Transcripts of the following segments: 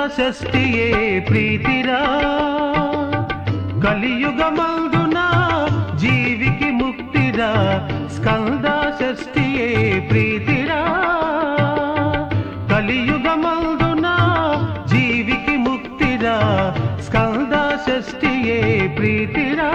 షష్ఠియే ప్రీతిరా కలియుగమందున జీవికి ముక్తిరా స్కంద షష్ఠియే ప్రీతిరా కలియుగమందున జీవికి ముక్తిరా స్కంద షష్ఠియే ప్రీతిరా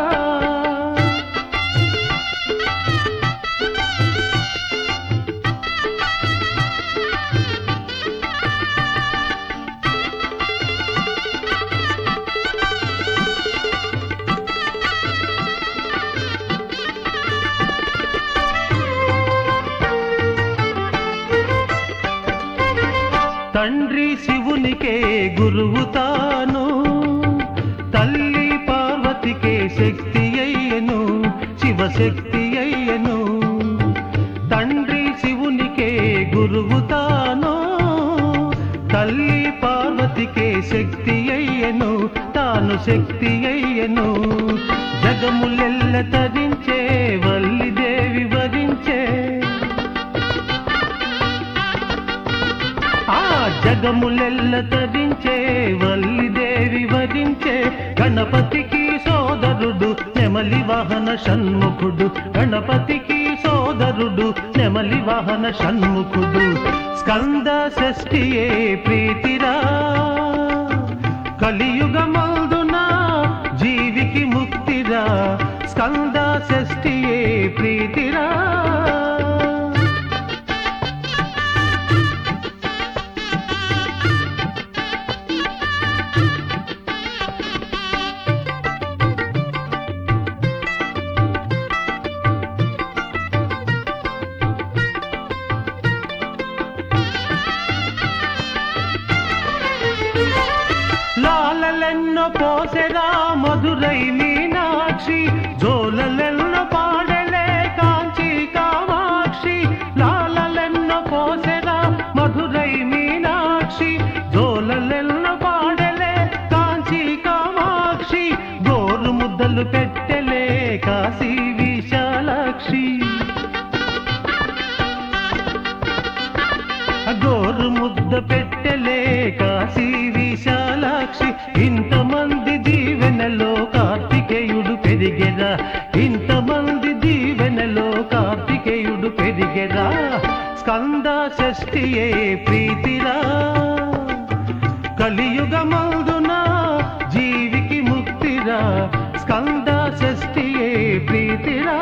తండ్రి శివునికే గురువు తాను తల్లి పార్వతికే శక్తి అయ్యను శివశక్తి అయ్యను తండ్రి శివునికే గురువు తాను తల్లి పార్వతికే శక్తి అయ్యను తాను శక్తి అయ్యను జగములెల్ల తరించే వల్లిదేవి వరించే ఆ జగములెల్ల తరించే వల్లిదేవి వరించే గణపతికి సోదరుడు నెమలి వాహన షణ్ముఖుడు గణపతికి సోదరుడు నెమలి వాహన షణ్ముఖుడు స్కంద షష్ఠియే ప్రీతిరా కలియుగమందున జీవికి ముక్తిరా స్కంద షష్ఠియే ప్రీతిరా లాలలెన్నో పోసెరా మధురై మీనాక్షి జోలలెన్నో పాడలే కాంచి కామాక్షి లాలలెన్నో పోసెరా మధురై మీనాక్షి జోలలెన్నో పాడలే కాంచి కామాక్షి గోరు ముద్దలు పెట్టలే కాశీ విశాలాక్షి గోరు ముద్ద పెట్టలే కాశీ విశాలాక్షి ఇంతమంది దీవెనలో కార్తికేయుడు పెరిగెరా ఇంతమంది దీవెనలో కార్తికేయుడు పెరిగెరా స్కంద షష్ఠియే ప్రీతిరా కలియుగమందున జీవికి ముక్తిరా స్కంద షష్ఠియే ప్రీతిరా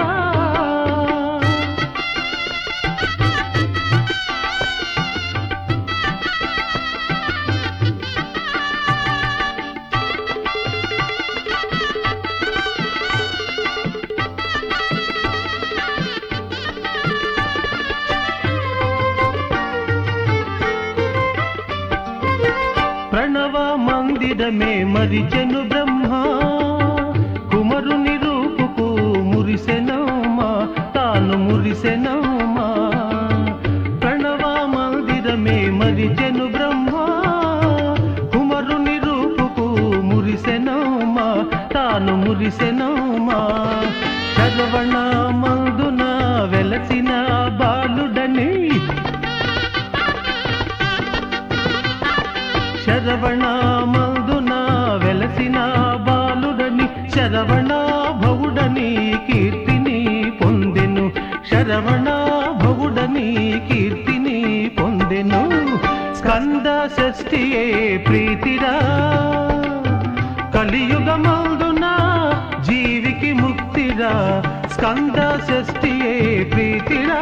ప్రణవ మందిరమే మరిచెను బ్రహ్మ కుమరుని రూపుకు మురిసెనమ్మా తాను మురిసెనమ్మా ప్రణవ మందిరమే మరిచెను బ్రహ్మ కుమరుని రూపుకు మురిసెనమ్మా తాను మురిసెనమ్మా శరవణ మందున వెలసిన బాలుడని శరవణ మందున వెలసిన బాలుడని శరవణ భవుడని కీర్తిని పొందెను శరవణ భవుడని కీర్తిని పొందెను స్కంద షష్ఠియే ప్రీతిరా కలియుగమందున జీవికి ముక్తిరా స్కంద షష్ఠియే ప్రీతిరా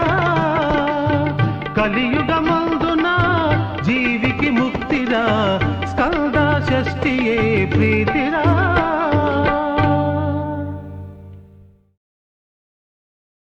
కలియుగమందున జీవికి ముక్తిరా స్కంద షష్ఠియే ప్రీతిరా